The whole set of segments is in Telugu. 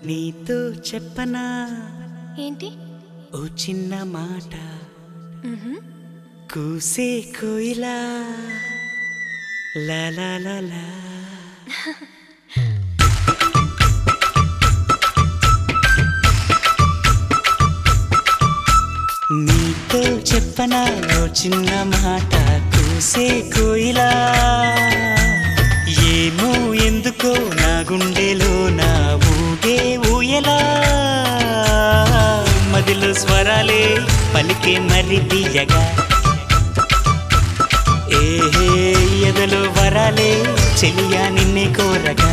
నీతో చెప్పనా ఏంటి ఓ చిన్న మాట మ్హూ. కూసే కోయిలా లా లా లా లా నీతో చెప్పనా ఓ చిన్న మాట కూసే కోయిలా ఏమో ఎందుకో నా గుండెలో నా ఊగే ఊయలా మదిలో స్వరాలే పలికే మరి తీయగా ఏహే ఎదలో వరాలే చెలియా నిన్నే కోరగా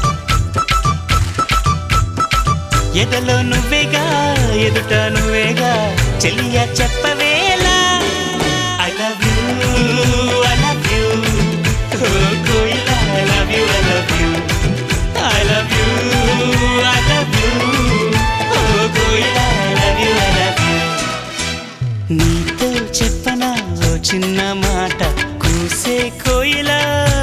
ఎదలో నువ్వేగా ఎదుట నువ్వేగా చెలియా చెప్పవేలా I love you I love you కోయిలా I love you I love you I love you I love you కోయిలా I love you I love you నీతో చెప్పనా ఓ చిన్న మాట కూసే కోయిలా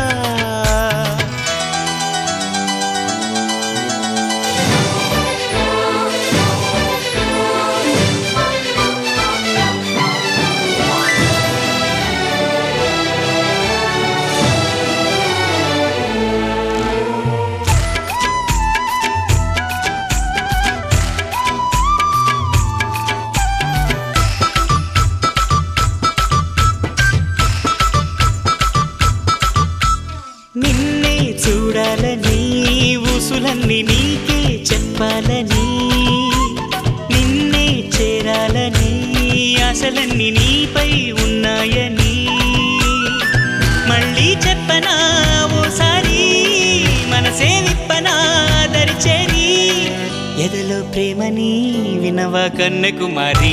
నిన్నే చూడాలని ఊసులన్నీ నీకే చెప్పాలని నిన్నే చేరాలని ఆశలన్నీ నీపై ఉన్నాయని మళ్ళీ చెప్పనా ఓసారి మనసే విప్పనా దరిచేరి ఎదలో ప్రేమని వినవా కన్నకుమారి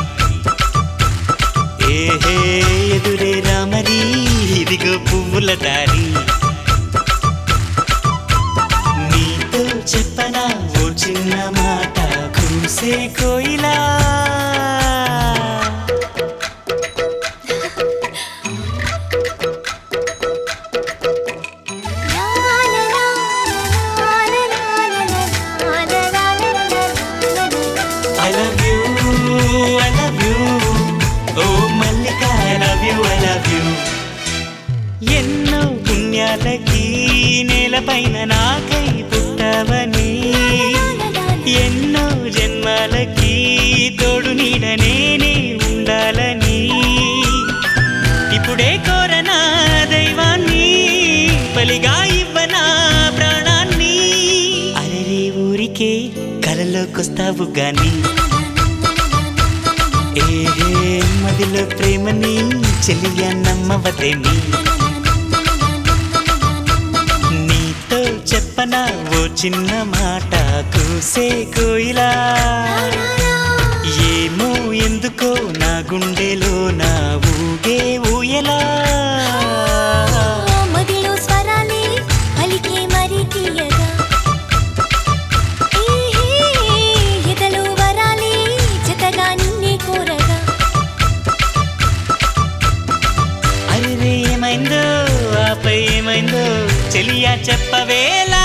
ఏహే ఎదురే రామరి ఇదిగో పువ్వుల దారి నీతో చెప్పనా ఓ చిన్న మాట కూసే కోయిలా I love you I love you ఓ మల్లిక I love you I love you ఎన్నో పుణ్యాలకి నేలపైన నాకై పుట్టవని ఎన్నో జన్మాలకి తోడు నీడ నేనే ఉండాలని ఇప్పుడే కోరనా దైవాన్ని బలిగా ఇవ్వనా ప్రాణాన్ని అరే ఊరికే కలలోకొస్తావు గాని ఏహే మదిలో ప్రేమని చెలియా నమ్మవదేని నీతో చెప్పనా ఓ చిన్న మాట కూసే కోయిలా ఏమో ఎందుకో నా గుండెలో నా ఊగే ఊయలా మదిలో స్వరాలే పలికే మరి తీయగా ఏహే, ఎదలో వరాలే జతగా నిన్నే కోరగా అరే ఏమైందో ఆపై ఏమైందో చెలియా చెప్పవేలా